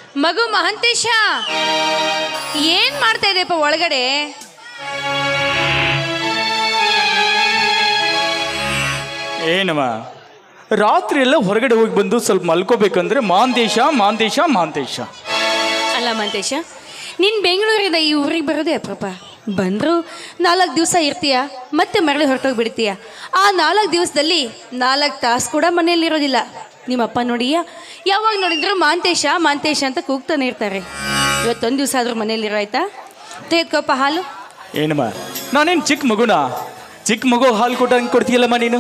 ಮಗು ಮಹಂತೇಶ ಏನ್ ಮಾಡ್ತಾ ಇದೆಯಪ್ಪ ಒಳಗಡೆ ಏನಮ್ಮ ರಾತ್ರಿ ಎಲ್ಲ ಹೊರಗಡೆ ಹೋಗಿ ಬಂದು ಸ್ವಲ್ಪ ಮಲ್ಕೋಬೇಕಂದ್ರೆ ಮಾಂದೇಶ ಮಾಂದೇಶ ಮಾಂದೇಶ ಅಲ್ಲ ಮಹಂತೇಶ ನೀನ್ ಬೆಂಗಳೂರಿಂದ ಈ ಊರಿಗೆ ಬರೋದೇ ಅಪ್ರಪ ಬಂದ್ರು ನಾಲ್ಕು ದಿವಸ ಇರ್ತೀಯ ಮತ್ತೆ ಮರಳಿ ಹೊರಟೋಗ್ಬಿಡ್ತೀಯ ಆ ನಾಲ್ಕು ದಿವಸದಲ್ಲಿ ನಾಲ್ಕು ತಾಸು ಕೂಡ ಮನೆಯಲ್ಲಿರೋದಿಲ್ಲ ನಿಮ್ಮಪ್ಪ ನೋಡಿಯ ಯಾವಾಗ ನೋಡಿದ್ರು ಮಾಂತೇಶ ಮಾಂತೇಶ ಅಂತ ಕೂಗ್ತಾನೆ ಇರ್ತಾರೆ ಇವತ್ತೊಂದು ದಿವಸ ಆದ್ರೂ ಮನೆಯಲ್ಲಿರೋ ಆಯ್ತಾ ತೆಗೆದ್ಕೊಪ್ಪ ಹಾಲು ಏನಮ್ಮ ನಾನೇನು ಚಿಕ್ಕ ಮಗುನ ಚಿಕ್ಕ ಮಗು ಹಾಲು ಕೊಟ್ಟಂಗೆ ಕೊಡ್ತೀಯಲ್ಲಮ್ಮ ನೀನು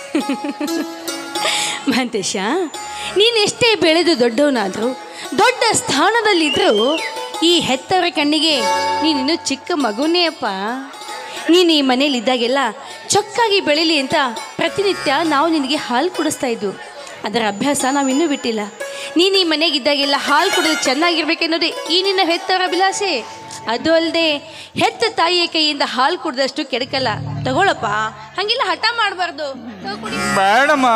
ಮಹಂತೇಶ ನೀನು ಎಷ್ಟೇ ಬೆಳೆದು ದೊಡ್ಡವನಾದರೂ ದೊಡ್ಡ ಸ್ಥಾನದಲ್ಲಿದ್ದರೂ ಈ ಹೆತ್ತವರ ಕಣ್ಣಿಗೆ ನೀನಿನ್ನು ಚಿಕ್ಕ ಮಗುನೇ ಅಪ್ಪ ನೀನು ಈ ಮನೇಲಿ ಇದ್ದಾಗೆಲ್ಲ ಚೊಕ್ಕಾಗಿ ಬೆಳೀಲಿ ಅಂತ ಪ್ರತಿನಿತ್ಯ ನಾವು ನಿನಗೆ ಹಾಲು ಕುಡಿಸ್ತಾ ಇದ್ದು ಅದರ ಅಭ್ಯಾಸ ನಾವು ಇನ್ನೂ ಬಿಟ್ಟಿಲ್ಲ ನೀನು ಈ ಮನೆಗಿದ್ದಾಗೆಲ್ಲ ಹಾಲು ಕುಡಿದು ಚೆನ್ನಾಗಿರ್ಬೇಕೆನ್ನೋದೇ ಈ ನಿನ್ನ ಹೆತ್ತವರ ಅಭಿಲಾಷೆ ಅದು ಅಲ್ಲದೆ ಹೆತ್ತ ತಾಯಿಯ ಕೈಯಿಂದ ಹಾಲು ಕುಡಿದಷ್ಟು ಕೆಡಕಲ್ಲ ತಗೊಳಪ್ಪ ಹಂಗೆಲ್ಲ ಹಠ ಮಾಡಬಾರ್ದು ಬೇಡಮ್ಮ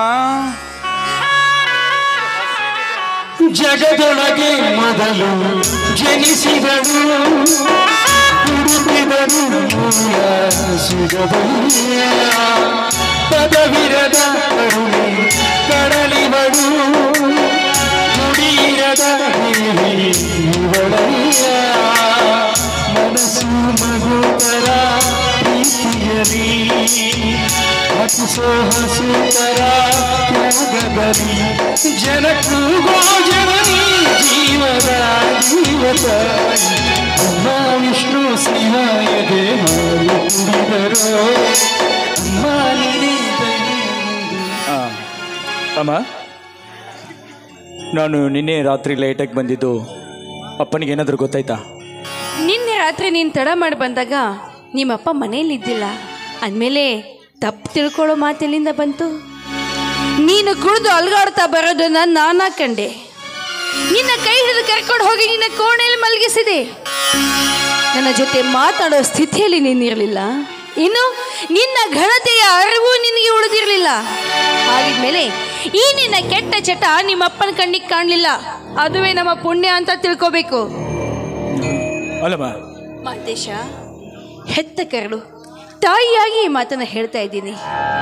ಜಗದೊಳಗೆ ಮೊದಲು ಜನಿಸಿದಳು ಹುಡುಕಿದನು ಮೂಲ ಸಿಗಬಲ್ಲ ಪದವಿರದ ಕರುಣೆ ಕಡಲಿವಳು ನುಡಿಯಿರದ ದೇವಿ ಇವಳಯ್ಯ ಮನಸ್ಸು ಮಗುತರ ಪ್ರೀತಿಯಲಿ ಹಸಿಸೋ ಹಸುತರ ತ್ಯಾಗದಲ್ಲಿ ಜನಕ್ಕೂ ಜನನಿ ಜೀವದ ಜೀವತ ಅಮ್ಮ ವಿಷ್ಣು ಸಿಂಹಾಯ ದೇವರು ಕುಡಿದರು ಅಮ್ಮ ನೀನೇ ದಯೆಯಿಂದ. ಆ, ಅಮ್ಮ ನಾನು ನಿನ್ನೆ ರಾತ್ರಿ ಲೇಟಾಗಿ ಬಂದಿದ್ದು ಅಪ್ಪನಿಗೆ ಏನಾದರೂ ಗೊತ್ತಾಯ್ತಾ ನಿನ್ನೆ ರಾತ್ರಿ ನೀನು ತಡ ಮಾಡಿ ಬಂದಾಗ ನಿಮ್ಮಪ್ಪ ಮನೆಯಲ್ಲಿದ್ದಿಲ್ಲ ಅಂದಮೇಲೆ ತಪ್ಪು ತಿಳ್ಕೊಳ್ಳೋ ಮಾತೆಲ್ಲಿಂದ ಬಂತು ನೀನು ಕುಡಿದು ಅಲ್ಗಾಡ್ತಾ ಬರೋದನ್ನ ನಾನಾ ಕಂಡೆ ನಿನ್ನ ಕೈ ಹಿಡಿದು ಕರ್ಕೊಂಡು ಹೋಗಿ ನಿನ್ನ ಕೋಣೆಯಲ್ಲಿ ಮಲಗಿಸಿದೆ ನನ್ನ ಜೊತೆ ಮಾತಾಡೋ ಸ್ಥಿತಿಯಲ್ಲಿ ನೀನಿರಲಿಲ್ಲ ಇನ್ನು ನಿನ್ನ ಘನತೆಯ ಅರಿವು ನಿನಗೆ ಉಳಿದಿರಲಿಲ್ಲ ಹಾಗಿದ್ಮೇಲೆ ಈ ನಿನ್ನ ಕೆಟ್ಟ ಚಟ ನಿಮ್ಮಪ್ಪನ ಕಣ್ಣಿಗೆ ಕಾಣಲಿಲ್ಲ ಅದುವೇ ನಮ್ಮ ಪುಣ್ಯ ಅಂತ ತಿಳ್ಕೋಬೇಕು ಅಲ್ಲಮ್ಮ ಮಾತೇಶ ಹೆತ್ತ ಕರಡು ತಾಯಿಯಾಗಿ ಈ ಮಾತನ್ನ ಹೇಳ್ತಾ ಇದ್ದೀನಿ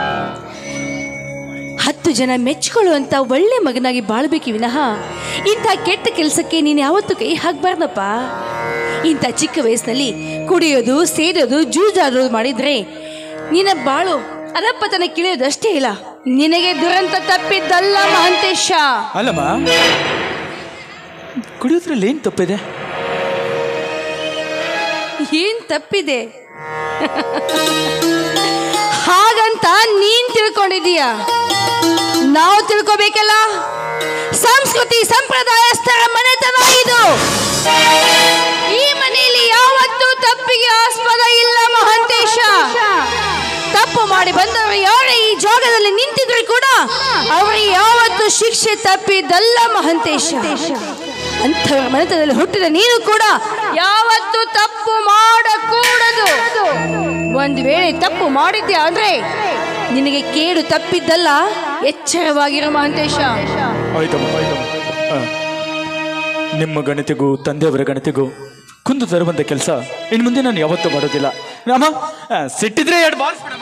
ಹತ್ತು ಜನ ಮೆಚ್ಕೊಳ್ಳುವಂತ ಒಳ್ಳೆ ಮಗನಾಗಿ ಬಾಳ್ಬೇಕು ವಿನಃ ಇಂಥ ಕೆಟ್ಟ ಕೆಲಸಕ್ಕೆ ನೀನು ಯಾವತ್ತೂ ಕೈ ಹಾಕ್ಬಾರ್ದಪ್ಪ ಇಂಥ ಚಿಕ್ಕ ವಯಸ್ಸಿನಲ್ಲಿ ಕುಡಿಯೋದು ಸೇದೋದು ಜೂಜಾಡೋದು ಮಾಡಿದ್ರೆ ನಿನ್ನ ಬಾಳು ಅದಪ್ಪತನ ಕಿಳಿಯೋದಷ್ಟೇ ಇಲ್ಲ ನಿನಗೆ ದುರಂತ ತಪ್ಪಿದ್ದಲ್ಲ ಮಹಂತೇಶ ಅಲ್ಲಮ್ಮ ಕುಡಿಯೋದ್ರಲ್ಲಿ ಏನು ತಪ್ಪಿದೆ ಏನ್ ತಪ್ಪಿದೆ ಹಾಗಂತ ನೀನ್ ತಿಳ್ಕೊಂಡಿದೀಯ ನಾವು ತಿಳ್ಕೊಬೇಕಲ್ಲ ಸಂಸ್ಕೃತಿ ಸಂಪ್ರದಾಯಸ್ಥರ ಮನೆತನ ಇದು ಈ ಮನೆಯಲ್ಲಿ ಯಾವತ್ತೂ ತಪ್ಪಿಗೆ ಆಸ್ಪದ ಇಲ್ಲ ಮಹಾಂತೇಶ ತಪ್ಪು ಮಾಡಿ ಬಂದವರು ಯಾರೇ ಈ ಜಾಗದಲ್ಲಿ ನಿಂತಿದ್ರು ಕೂಡ ಅವರಿಗೆ ಯಾವತ್ತೂ ಶಿಕ್ಷೆ ತಪ್ಪಿದ್ದಲ್ಲ ಮಹಂತೇಶ ಅಂಥವರ ಮನೆತನದಲ್ಲಿ ಹುಟ್ಟಿದ ನೀನು ಕೂಡ ಯಾವತ್ತೂ ತಪ್ಪು ಮಾಡಕೂಡದು ಒಂದು ವೇಳೆ ತಪ್ಪು ಮಾಡಿದ್ದೆ ಅಂದ್ರೆ ನಿನಗೆ ಕೇಡು ತಪ್ಪಿದ್ದಲ್ಲ ಎಚ್ಚರವಾಗಿರು ಮಹಂತೇಶ ಆಯ್ತಮ್ಮ ಆಯ್ತಮ್ಮ ಆ. ನಿಮ್ಮ ಗಣತಿಗೂ ತಂದೆಯವರ ಗಣತಿಗೂ ಕುಂದು ತರುವಂಥ ಕೆಲಸ ಇನ್ನು ಮುಂದೆ ನಾನು ಯಾವತ್ತೂ ಮಾಡೋದಿಲ್ಲ ರಾಮ ಆ, ಸಿಟ್ಟಿದ್ರೆ ಎರಡು ಬಾರಿಸ್ಬಿಡಮ್ಮ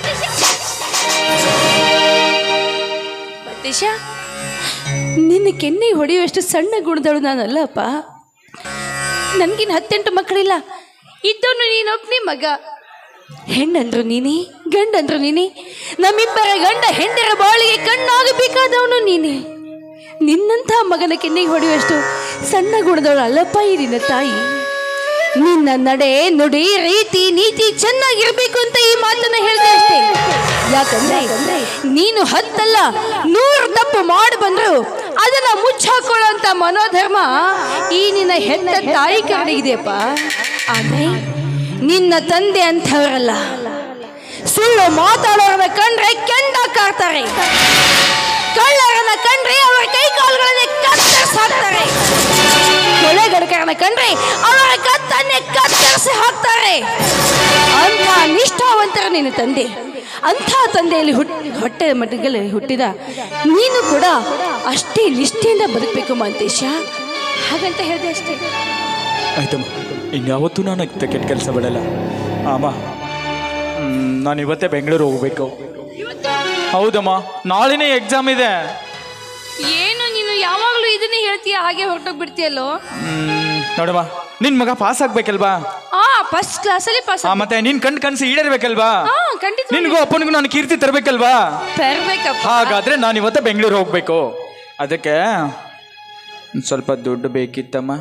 ಮಹಂತೇಶ ನಿನ್ನ ಕೆನ್ನೆ ಹೊಡೆಯುವಷ್ಟು ಸಣ್ಣ ಗುಣದಳು ನಾನಲ್ಲಪ್ಪ ನನ್ಗಿನ್ ಹತ್ತೆಂಟು ಮಕ್ಕಳಿಲ್ಲ ಇದ್ದವನು ನೀನೊಬ್ನೇ ಮಗ ಹೆಣ್ಣಂದ್ರು ನೀನೇ ಗಂಡಂದ್ರು ನೀನೇ ನಮ್ಮಿಬ್ಬರ ಗಂಡ ಹೆಂಡರ ಬಾಳಿಗೆ ಕಣ್ಣಾಗಬೇಕಾದವನು ನೀನೇ ನಿನ್ನಂಥ ಮಗನ ಕೆನ್ನೆಗೆ ಹೊಡೆಯುವಷ್ಟು ಸಣ್ಣ ಗುಣದವಳು ಅಲ್ಲಪ್ಪ ಈ ನಿನ್ನ ತಾಯಿ ನಿನ್ನ ನಡೆ ನುಡಿ ರೀತಿ ನೀತಿ ಚೆನ್ನಾಗಿರ್ಬೇಕು ಅಂತ ಈ ಮಾತನ್ನ ಹೇಳಿದೆ ಅಷ್ಟೇ ಯಾಕಂದ್ರೆ ನೀನು ಹತ್ತಲ್ಲ ನೂರು ತಪ್ಪು ಮಾಡಿ ಬಂದ್ರು ಅದನ್ನ ಮುಚ್ಚಾಕೊಳ್ಳುವಂತ ಮನೋಧರ್ಮ ಈ ನಿನ್ನ ಹೆತ್ತ ತಾಯಿ ಕರಡಿಗಿದೆಯಪ್ಪ ಆದ್ರೆ ನಿನ್ನ ತಂದೆ ಅಂಥವರಲ್ಲ ಸುಳ್ಳು ಮಾತಾಡೋರನ್ನ ಕಂಡ್ರೆ ಕೆಂಡ ಕಾಡ್ತಾರೆ ಕಳ್ಳರನ್ನ ಕಂಡ್ರೆ ಅವರ ಕೈ ಕಾಲುಗಳನ್ನೇ ಕತ್ತರಿಸಿ ಹಾಕ್ತಾರೆ ಕೊಲೆಗಡಕರನ್ನ ಕಂಡ್ರೆ ಅವರ ಕತ್ತನ್ನೇ ಕತ್ತರಿಸಿ ಹಾಕ್ತಾರೆ ಅಂಥ ನಿಷ್ಠಾವಂತರ ನಿನ್ನ ತಂದೆ ಅಂಥ ತಂದೆಯಲ್ಲಿ ಹುಟ್ ಹೊಟ್ಟೆ ಮಟ್ಟಗಳಲ್ಲಿ ಹುಟ್ಟಿದ ನೀನು ಕೂಡ ಅಷ್ಟೇ ನಿಷ್ಠೆಯಿಂದ ಬದುಕಬೇಕು ಮಾಂತೇಶ ಹಾಗಂತ ಹೇಳಿದೆ ಅಷ್ಟೇ ಆಯ್ತಮ್ಮ ಇನ್ಯಾವತ್ತೂ ನಾನು ಕೆಟ್ಟ ಕೆಲಸ ಬಿಡಲ್ಲ ಅಮ್ಮ ನಾನು ಇವತ್ತೇ ಬೆಂಗಳೂರು ಹೋಗ್ಬೇಕು ಹೌದಮ್ಮ ನಾಳೆನೇ ಎಕ್ಸಾಮ್ ಇದೆ ಏನು ನೀನು ಯಾವಾಗಲೂ ಇದನ್ನೇ ಹೇಳ್ತೀಯ ಹಾಗೆ ಹೊರಟೋಗ್ಬಿಡ್ತೀಯಲ್ಲೋ ಹ್ಮ್, ನೋಡಮ್ಮ ನಿನ್ ಮಗ ಪಾಸ್ ಆಗ್ಬೇಕಲ್ವಾ ಆ ಫಸ್ಟ್ ಕ್ಲಾಸಲ್ಲಿ ಪಾಸ್ ಆ, ಮತ್ತೆ ನಿನ್ ಕಣ್ ಕನ್ಸು ಈಡೇರ್ಬೇಕಲ್ವಾ ಹಾ ಖಂಡಿತ ನಿನ್ಗೂ ಅಪ್ಪನಿಗೂ ನಾನು ಕೀರ್ತಿ ತರಬೇಕಲ್ವಾ ತರ್ಬೇಕಪ್ಪ ಹಾಗಾದ್ರೆ ನಾನು ಇವತ್ತೇ ಬೆಂಗಳೂರು ಹೋಗ್ಬೇಕು ಅದಕ್ಕೆ ಒಂದ್ ಸ್ವಲ್ಪ ದುಡ್ಡು ಬೇಕಿತ್ತಮ್ಮ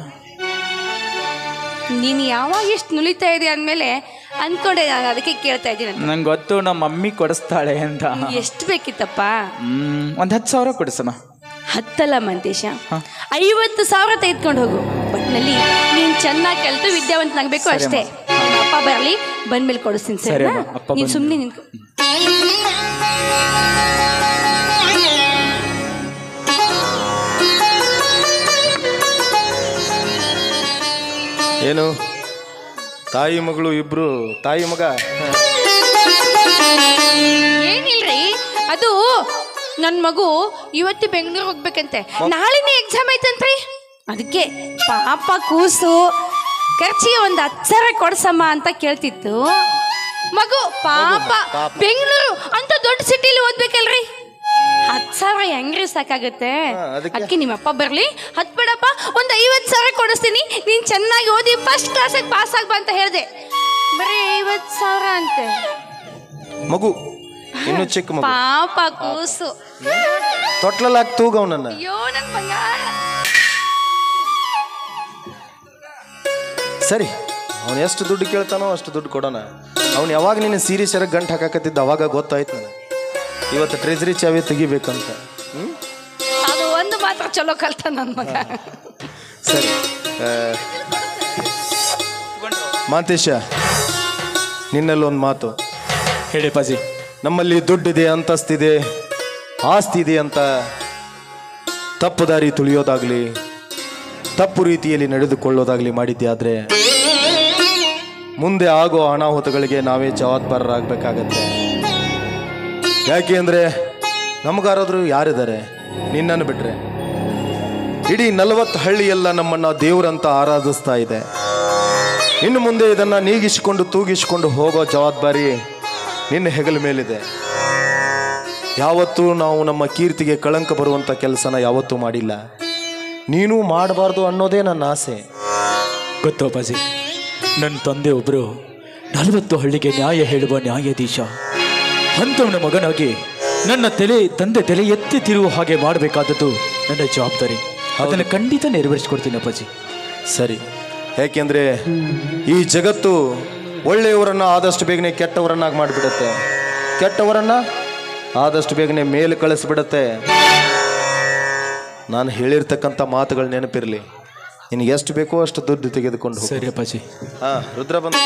ನೀನು ಯಾವಾಗ ಎಷ್ಟು ನುಲಿತಾ ಇದೆ ಅಂದಮೇಲೆ ಅನ್ಕೊಂಡೆ ನಾನು ಅದಕ್ಕೆ ಕೇಳ್ತಾ ಇದ್ದೀನಿ ನಂಗೆ ಗೊತ್ತು ನಮ್ಮ ಮಮ್ಮಿ ಕೊಡಿಸ್ತಾಳೆ ಅಂತ ಎಷ್ಟು ಬೇಕಿತ್ತಪ್ಪ ಹ್ಮ್ ಒಂದ್ ಹತ್ತು ಸಾವಿರ ಕೊಡಿಸಮ್ಮ ಹತ್ತಲ್ಲ ಮಂತೇಶ ಐವತ್ತು ಸಾವಿರ ತೆಗೆದುಕೊಂಡು ಹೋಗು ಒಟ್ಟಿನಲ್ಲಿ ನೀನು ಚೆನ್ನಾಗಿ ಕಲಿತು ವಿದ್ಯಾವಂತನಾಗಬೇಕು ಸರಿ ಅಷ್ಟೇ ನಿಮ್ಮ ಅಪ್ಪ ಬರಲಿ ಬಂದ್ಮೇಲೆ ಕೊಡಿಸ್ತೀನಿ ಸರಿ ಸರಿನಾ ಅಮ್ಮ, ಅಪ್ಪ ನೀನು ಬಂದ್ಮೇಲೆ. ಸುಮ್ಮನೆ ನಿಂತ್ಕೊ ಏನು ತಾಯಿ ಮಗಳು ಇಬ್ರು ತಾಯಿ ಮಗ ಏನಿಲ್ರಿ ಅದು ನನ್ನ ಮಗು ಇವತ್ತು ಬೆಂಗಳೂರು ಹೋಗ್ಬೇಕಂತೆ ನಾಳೆನೇ ಎಕ್ಸಾಮ್ ಐತಂತ್ರಿ ಅದಕ್ಕೆ ಪಾಪ ಕೂಸು ಖರ್ಚಿಗೆ ಒಂದು ಹತ್ತು ಸಾವಿರ ಕೊಡ್ಸಮ್ಮ ಅಂತ ಕೇಳ್ತಿತ್ತು ಮಗು ಪಾಪ ಬೆಂಗಳೂರು ಅಂತ ದೊಡ್ಡ ಸಿಟಿಲಿ ಓದ್ಬೇಕಲ್ರಿ ಹತ್ತು ಸಾವಿರ ಹೆಂಗ್ರಿ ಸಾಕಾಗುತ್ತೆ ಹಾ, ಅದಕ್ಕೆ? ಅದಕ್ಕೆ ನಿಮ್ಮಪ್ಪ ಬರಲಿ ಹತ್ತು ಬೇಡಪ್ಪ ಒಂದು ಐವತ್ತು ಸಾವಿರ ಕೊಡಿಸ್ತೀನಿ ನೀನು ಚೆನ್ನಾಗಿ ಓದಿ ಫಸ್ಟ್ ಕ್ಲಾಸಿಗೆ ಪಾಸ್ ಆಗ್ಬಾ ಅಂತ ಹೇಳಿದೆ ಬರೀ ಐವತ್ತು ಸಾವಿರ ಅಂತೆ ಮಗು ಇನ್ನು ಚಿಕ್ಕ ಮಗು ಪಾಪ ಕೂಸು ತೊಟ್ಲಲ್ಲಿ ಹಾಕಿ ತೂಗ ಅವನನ್ನ ಅಯ್ಯೋ ನನ್ ಬಂಗಾರ ಸರಿ ಅವನು ಎಷ್ಟು ದುಡ್ಡು ಕೇಳ್ತಾನೋ ಅಷ್ಟು ದುಡ್ಡು ಕೊಡೋಣ ಅವ್ನು ಯಾವಾಗ ನೀನು ಸೀರೆ ಸೆರಗ್ ಗಂಟು ಹಾಕಕತ್ತಿದ್ದ ಅವಾಗ ಗೊತ್ತಾಯ್ತು ನನಗೆ ಇವತ್ತು ಟ್ರೆಜರಿ ಚಾವಿ ತೆಗಿಬೇಕಂತ ಹ್ಮ್? ಅದು ಒಂದು ಮಾತ್ರ ಚಲೋ ಕಲ್ತ ನನ್ ಮಗ ಸರಿ ಆ, ಮಾಂತೇಶ ನಿನ್ನಲ್ಲಿ ಒಂದು ಮಾತು ಹೇಳಿ ಪಾಜಿ ನಮ್ಮಲ್ಲಿ ದುಡ್ಡಿದೆ ಅಂತಸ್ತಿದೆ ಆಸ್ತಿ ಇದೆ ಅಂತ ತಪ್ಪು ದಾರಿ ತುಳಿಯೋದಾಗ್ಲಿ ತಪ್ಪು ರೀತಿಯಲ್ಲಿ ನಡೆದುಕೊಳ್ಳೋದಾಗ್ಲಿ ಮಾಡಿದ್ದೆ ಆದ್ರೆ ಮುಂದೆ ಆಗೋ ಅನಾಹುತಗಳಿಗೆ ನಾವೇ ಜವಾಬ್ದಾರರಾಗಬೇಕಾಗತ್ತೆ ಯಾಕೆ ಅಂದ್ರೆ ನಮಗಾರಾದ್ರೂ ಯಾರಿದ್ದಾರೆ ನಿನ್ನನ್ನು ಬಿಟ್ರೆ ಇಡೀ ನಲವತ್ತು ಹಳ್ಳಿಯೆಲ್ಲ ನಮ್ಮನ್ನ ದೇವರಂತ ಆರಾಧಿಸ್ತಾ ಇದೆ ಇನ್ನು ಮುಂದೆ ಇದನ್ನ ನೀಗಿಸಿಕೊಂಡು ತೂಗಿಸಿಕೊಂಡು ಹೋಗೋ ಜವಾಬ್ದಾರಿ ನಿನ್ನ ಹೆಗಲ ಮೇಲಿದೆ ಯಾವತ್ತೂ ನಾವು ನಮ್ಮ ಕೀರ್ತಿಗೆ ಕಳಂಕ ಬರುವಂಥ ಕೆಲಸನ ಯಾವತ್ತೂ ಮಾಡಿಲ್ಲ ನೀನು ಮಾಡಬಾರ್ದು ಅನ್ನೋದೇ ನನ್ನ ಆಸೆ ಗೊತ್ತೋ ಪಾಜಿ ನನ್ನ ತಂದೆ ಒಬ್ಬರು ನಲವತ್ತು ಹಳ್ಳಿಗೆ ನ್ಯಾಯ ಹೇಳುವ ನ್ಯಾಯಾಧೀಶ ಅಂಥವನ ಮಗನಾಗಿ ನನ್ನ ತಲೆ ತಂದೆ ತಲೆ ಎತ್ತಿ ತಿರುವು ಹಾಗೆ ಮಾಡಬೇಕಾದದ್ದು ನನ್ನ ಜವಾಬ್ದಾರಿ ಅದನ್ನು ಖಂಡಿತ ನೆರವೇರಿಸ್ಕೊಡ್ತೀನಿ ಅಪ್ಪಾಜಿ ಸರಿ ಯಾಕೆಂದ್ರೆ ಈ ಜಗತ್ತು ಒಳ್ಳೆಯವರನ್ನ ಆದಷ್ಟು ಬೇಗನೆ ಕೆಟ್ಟವರನ್ನಾಗಿ ಮಾಡಿಬಿಡುತ್ತೆ ಕೆಟ್ಟವರನ್ನ ಆದಷ್ಟು ಬೇಗನೆ ಮೇಲೆ ಕಳಿಸ್ಬಿಡುತ್ತೆ ನಾನು ಹೇಳಿರ್ತಕ್ಕಂಥ ಮಾತುಗಳು ನೆನಪಿರಲಿ ನಿನಗೆ ಎಷ್ಟು ಬೇಕೋ ಅಷ್ಟು ದುಡ್ಡು ತೆಗೆದುಕೊಂಡು ಹೋಗು. ಸರಿ ಅಪ್ಪಾಜಿ ಹಾ ರುದ್ರ ಬಂದು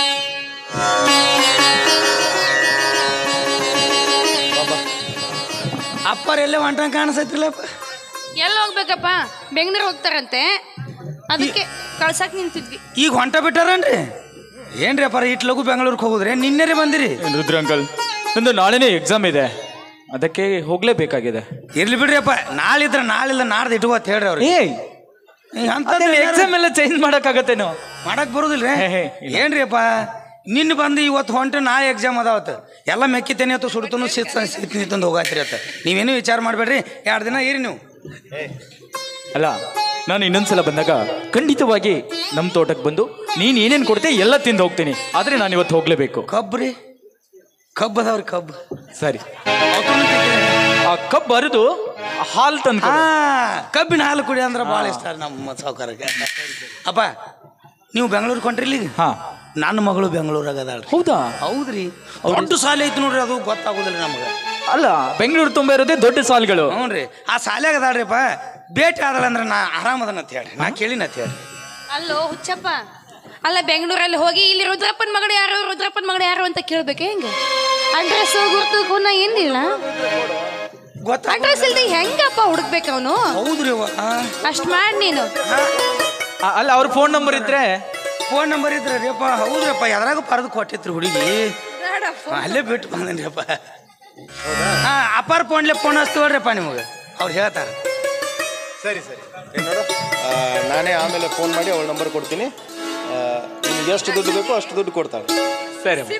ಅಪ್ಪರ್ ಎಲ್ಲೇ ಹೊಂಟಂಗ ಕಾಣಿಸೈತಿಲ್ಲಪ್ಪ ಎಲ್ಲಿ ಹೋಗ್ಬೇಕಪ್ಪ ಬೆಂಗಳೂರು ಹೋಗ್ತಾರಂತೆ ಅದಕ್ಕೆ ಕಳ್ಸಕ್ ನಿಂತಿದ್ವಿ ಈಗ ಹೊಂಟ ಬಿಟ್ಟಾರನ್ರಿ ಏನ್ರಿ ಅಪ್ಪಾರ ಇಟ್ ಲಘು ಬೆಂಗಳೂರಿಗೆ ಹೋಗುದ್ರಿ ನಿನ್ನೆರಿ ಬಂದಿರಿ ಏನ್ ರುದ್ರ ಅಂಕಲ್ ನಂದು ನಾಳೆನೇ ಎಕ್ಸಾಮ್ ಇದೆ ಅದಕ್ಕೆ ಹೋಗ್ಲೇಬೇಕಾಗಿದೆ ಇರ್ಲಿ ಬಿಡ್ರಿ ಅಪ್ಪ ನಾಳಿದ್ರ ನಾಳಿಲ್ಲ ನಾಡ್ದು ಇಟ್ಕೋ ಅಂತ ಹೇಳ್ರಿ ಅವ್ರಿಗೆ ಏಯ್ ಎಕ್ಸಾಮ್ ಎಲ್ಲ ಚೇಂಜ್ ಮಾಡಕ್ಕಾಗತ್ತೇನೋ ಮಾಡಕ್ ಬರುದಿಲ್ರಿ ಹೇ, ಹೇ, ಇಲ್ಲ. ಏನ್ರಿ ಅಪ್ಪ ನಿನ್ನ ಬಂದು ಇವತ್ತು ಹೊಂಟ ನಾಳೆ ಎಕ್ಸಾಮ್ ಅದಾವತ್ತು ಎಲ್ಲ ಮೆಕ್ಕಿತೇನೆ ಅಥವಾ ಸುಡ್ತನು ಸಿತ್ ಸಿತ್ ನಿಂತಂದು ಹೋಗಾತ್ರಿ ಅತ್ತ ನೀವೇನು ವಿಚಾರ ಮಾಡಬೇಡ್ರಿ ಎರಡು ದಿನ ಇರಿ ನೀವು ಅಲ್ಲ ನಾನು ಇನ್ನೊಂದ್ಸಲ ಬಂದಾಗ ಖಂಡಿತವಾಗಿ ನಮ್ಮ ತೋಟಕ್ಕೆ ಬಂದು ನೀನು ಏನೇನು ಕೊಡ್ತೆ ಎಲ್ಲ ತಿಂದು ಹೋಗ್ತೀನಿ ಆದರೆ ನಾನು ಇವತ್ತು ಹೋಗ್ಲೇಬೇಕು ಕಬ್ಬು ರೀ ಕಬ್ಬು ಅದಾವ್ರಿ ಕಬ್ಬು ಸರಿ ಅವತ್ತೂನು ತಿಂತೀರಿ? ಆ ಕಬ್ಬು ಬರೆದು ಹಾಲು ತಂದು ಆ ಕಬ್ಬಿನ ಹಾಲು ಕುಡಿ ಅಂದ್ರೆ ಭಾಳ ಇಷ್ಟ ನಮ್ಮ ಸಾವುಕಾರಕ್ಕೆ ಅಪ್ಪ ನೀವು ಬೆಂಗಳೂರಿಗೆ ಕೊಂಡ್ರಿ ಈಗ ಹಾ ನನ್ನ ಮಗಳು ಬೆಂಗಳೂರಾಗ ಅದಾಳ್ರಿ ಹೌದಾ ಹೌದ್ರಿ ದೊಡ್ಡ ಶಾಲೆ ಐತಿ ನೋಡ್ರಿ ಅದು ಗೊತ್ತಾಗೋದಿಲ್ಲ ನಮಗೆ ಅಲ್ಲ ಬೆಂಗಳೂರು ತುಂಬ ಇರೋದೇ ದೊಡ್ಡ ಸಾಲ್ಗಳು ಹ್ಞೂ ರೀ ಆ ಶಾಲ್ಯಾಗ ಅದಾಳ್ರಿಪ್ಪ ಭೇಟಿ ಆದಳ ಅಂದ್ರೆ ನಾ ಆರಾಮದನ ಅಂತ ಹೇಳ್ರಿ ನಾ ಕೇಳಿನ ಅಂತ ಹೇಳ್ರಿ ಅಲ್ಲೋ ಹುಚ್ಚಪ್ಪ ಅಲ್ಲ ಬೆಂಗಳೂರಲ್ಲಿ ಹೋಗಿ ಇಲ್ಲಿ ರುದ್ರಪ್ಪನ ಮಗಳು ಯಾರು ರುದ್ರಪ್ಪನ ಮಗಳು ಯಾರು ಅಂತ ಕೇಳ್ಬೇಕು ಹೆಂಗ ಅಡ್ರೆಸ್ ಗುರ್ತು ಗುಣ ಏನಿಲ್ಲ ಗೊತ್ತಾ ಅಡ್ರೆಸ್ ಇಲ್ದೆ ಹೆಂಗಪ್ಪ ಹುಡುಕ್ಬೇಕು ಅವನು ಹೌದ್ರಿ ಅವ್ವ ಅಷ್ಟ್ ಮಾಡಿ ನೀನು ಆ, ಅಲ್ಲ ಅವ್ರ ಫೋನ್ ನಂಬರ್ ಇದ್ರೆ ಫೋನ್ ನಂಬರ್ ಇದ್ರಿ ರೀಪ್ಪ ಹೌದ್ರಪ್ಪ ಎದ್ರಾಗ ಪರದು ಕೊಟ್ಟಿತ್ರಿ ಹುಡುಗಿ ಅಲ್ಲೇ ಬಿಟ್ಟು ಬಂದೇನ್ರಿಪ್ಪ ಹಾ ಅಪ್ಪಾರ ಫೋನ್ಲೆ ಫೋನ್ ಹಚ್ತೀವಲ್ರಿಪ್ಪ ನಿಮಗೆ ಅವ್ರು ಹೇಳ್ತಾರೆ ಸರಿ ಸರಿ ನೋಡು ನಾನೇ ಆಮೇಲೆ ಫೋನ್ ಮಾಡಿ ಅವಳ ನಂಬರ್ ಕೊಡ್ತೀನಿ ಆ, ನಿಮ್ಗೆ ಎಷ್ಟು ದುಡ್ಡು ಬೇಕೋ ಅಷ್ಟು ದುಡ್ಡು ಕೊಡ್ತಾಳೆ ಸರಿ ಅಮ್ಮ.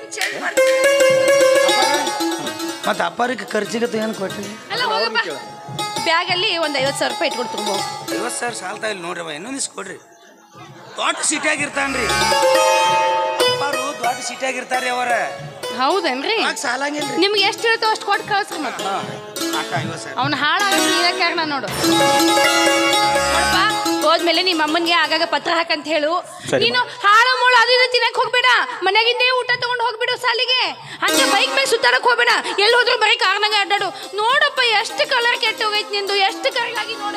ಮತ್ತೆ ಅಪ್ಪಾರಿಗೆ ಖರ್ಚಿಗೆ ಏನು ಕೊಟ್ರಿ ಅಲ್ಲ ಹೋಗಪ್ಪ ಬ್ಯಾಗಲ್ಲಿ ಒಂದು ಐವತ್ತು ಸಾವಿರ ರೂಪಾಯಿ ಇಟ್ಕೊಂಡು ತುಂಬ ಐವತ್ತು ಸಾವಿರ ಸಾಲ್ತಾ ಇಲ್ಲ ನೋಡ್ರಿ ಅವ ಇನ್ನೊಂದು ಕೊಡ್ರಿ ದೊಡ್ಡ ಸಿಟಿಯಾಗ ಇರ್ತಾನ್ರಿ ಅಪ್ಪಾರು ದೊಡ್ಡ ಸಿಟಿಯಾಗ ಇರ್ತಾರ್ರಿ ಅವರ ಹೌದೇನ್ರಿ ಯಾಕೆ ಸಾಲಂಗಿಲ್ರಿ ನಿಮ್ಗೆ ಎಷ್ಟು ಇರುತ್ತೋ ಅಷ್ಟು ಕೊಟ್ಟು ಕಳಿಸ್ರಿ ಮತ್ತೆ ಹಾಂ ಅಕ್ಕ ಐವತ್ತು ಸಾವಿರ ಅವ್ನ ಹಾಳಾಗ ನೀರ ಕಾರಣ ನೋಡು ನೋಡಪ್ಪ ಹೋದ್ಮೇಲೆ ನಿಮ್ಮ ಅಮ್ಮನಿಗೆ ಆಗಾಗ ಪತ್ರ ಹಾಕಂತ ಹೇಳು ಸರಿ, ನೀನು ಹಾಳು ಮೂಳು ಅದು ಇದು ತಿನ್ನಕ್ ಹೋಗ್ಬೇಡ ಮನೆಯಾಗಿಂದೇ ಊಟ ತಗೊಂಡು ಹೋಗ್ಬಿಡು ಸಾಲಿಗೆ ಹಂಗೆ ಬೈಕ್ ಮೇಲೆ ಸುತ್ತಾಡಕ್ ಹೋಗ್ಬೇಡ ಎಲ್ಲಿ ಹೋದ್ರು ಬರೀ ಕಾರ್ನಾಗ ಅಡ್ಡಾಡು ನೋಡಪ್ಪ ಎಷ್ಟು ಕಲರ್ ಕೆಟ್ಟ ಹೋಗೈತಿ ನಿಂದು ಎಷ್ಟು ಕರಗಾಗಿ ನೋಡು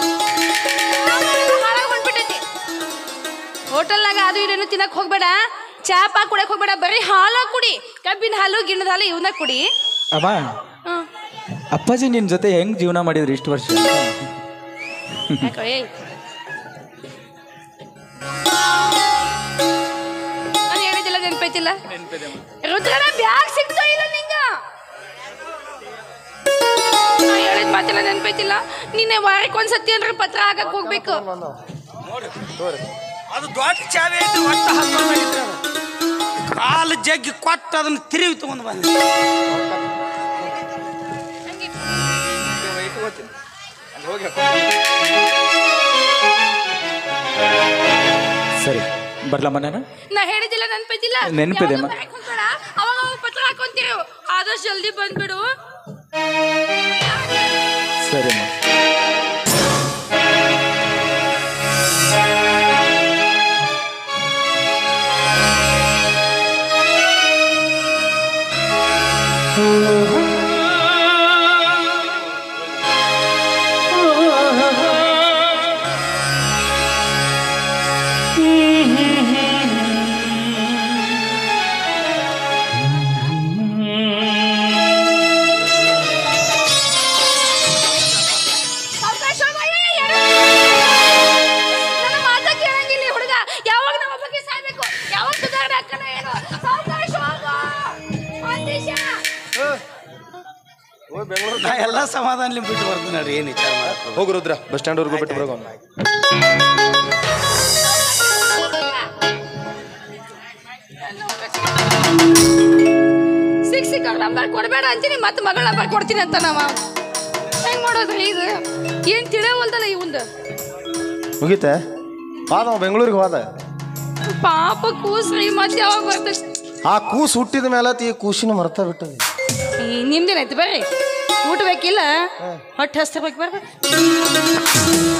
ಹಾಳಾಗಿ ಹೊಂಟ್ಬಿಟ್ಟೈತಿ ಹೋಟೆಲ್ನಾಗ ಅದು ಇದೇನು ತಿನ್ನಕ್ ಹೋಗ್ಬೇಡ ಚಾ ಪಾ ಕುಡಕ್ ಹೋಗ್ಬೇಡ ಬರೀ ಹಾಲ ಕುಡಿ ಕಬ್ಬಿನ ಹಾಲು ಗಿಣ್ಣದ ಹಾಲು ಇವನ್ನ ಕುಡಿ ಅಮ್ಮ ಹ್ಮ್ ಅಪ್ಪಾಜಿ ನಿನ್ನ ಜೊತೆ ಹೆಂಗ್ ಜೀವನ ಮಾಡಿದ್ರಿ ಇಷ್ಟು ವರ್ಷ ಯಾಕೋ ಏಯ್ ನಾನು ಹೇಳಿದಿಲ್ಲ ನೆನಪೈತಿಲ್ಲ ರುದ್ರನ ಬ್ಯಾಗ್ ಸಿಗ್ತೋ ಇಲ್ಲ ನಿಂಗ ನಾ ಹೇಳಿದ ಮಾತೆಲ್ಲ ನೆನಪೈತಿಲ್ಲ ನಿನ್ನೆ ವಾರಕ್ಕೆ ಒಂದ್ಸತಿ ಅಂದ್ರೆ ಪತ್ರ ಹಾಕಕ್ ಹೋಗ್ಬೇಕು ಅದು ದೊಡ್ಡ ಚಾವಿ ಐತಿ ಒಟ್ಟು ಹತ್ತೊಂದಾಗಿತ್ತು ಅದು ಕಾಲು ಜಗ್ಗಿ ಕೊಟ್ಟು ಅದನ್ನ ತಿರುವಿ ತಗೊಂಡು ಬಂದ ಸರಿ ಬರ್ಲಮ್ಮ ನಾನು ನಾ ಹೇಳಿದಿಲ್ಲ ನೆನಪೈತಿಲ್ಲ ನೆನ್ಪಿದೆ ಅಮ್ಮ. ಯಾವಾಗೋ ಬರಕ್ ಹೋಗ್ಬೇಡ, ಅವಾಗ ಅವಾಗ ಪತ್ರ ಹಾಕೊಂತೀರು ಆದಷ್ಟು ಜಲ್ದಿ ಬಂದ್ಬಿಡು ಸರಿ ಅಮ್ಮ ಅವಕಾಶ ನನ್ನ ಮಾತ ಕೇಳಂಗಿಲ್ಲ ಈ ಹುಡುಗ ಯಾವಾಗ ನಮ್ಮ ಬಗ್ಗೆ ಸಾಯ್ಬೇಕು ಯಾವಾಗ ಸುಧಾರಣೆ ಅಕ್ಕನ ಏನು ಸಾವ್ಕಾಶ ಹೋಗು. ಒಂದ್ ನಿಮಿಷ. ನಾ ಎಲ್ಲ ಸಮಾಧಾನ ಬಿಟ್ಟು ಬರ್ತೀನಿ ನೋಡ್ರಿ ಏನು ವಿಚಾರ ಮಾಡಕ್ಕೆ ಹೋಗು ರುದ್ರ ಬಸ್ ಸ್ಟ್ಯಾಂಡ್ವರೆಗೂ ಬಿಟ್ಟು ಬರೋಣ ಸಿಕ್ ಸಿಕ್ ನಂಬರ್ ಕೊಡಬೇಡ ಅಂತೀನಿ ಮತ್ತೆ ಮಗಳ ನಂಬರ್ ಕೊಡ್ತೀನಿ ಅಂತ ನಾವ ಹೆಂಗ್ ಮಾಡೋದ್ರಿ ಇದು ಏನ್ ತಿಳಿಯವಲ್ದಲ್ಲ ಇವಂದು ಮುಗೀತೆ ಹೋದ ಅವ ಬೆಂಗಳೂರಿಗೆ ಹೋದ ಪಾಪ ಕೂಸ್ರಿ ಮತ್ತೆ ಯಾವಾಗ ಬರ್ತೈತಿ ಆ ಕೂಸು ಹುಟ್ಟಿದ ಮೇಲೆ ಈ ಕೂಸಿನ ಮರ್ತಾ ಬಿಟ್ಟದೆ ಈ ನಿಮ್ದೇನೈತಿ ಬರ್ರಿ ಊಟ ಬೇಕಿಲ್ಲ ಹೊಟ್ಟೆ ಹಸ್ತಿರ್ಬೇಕು ಬರ್ಬೇಕು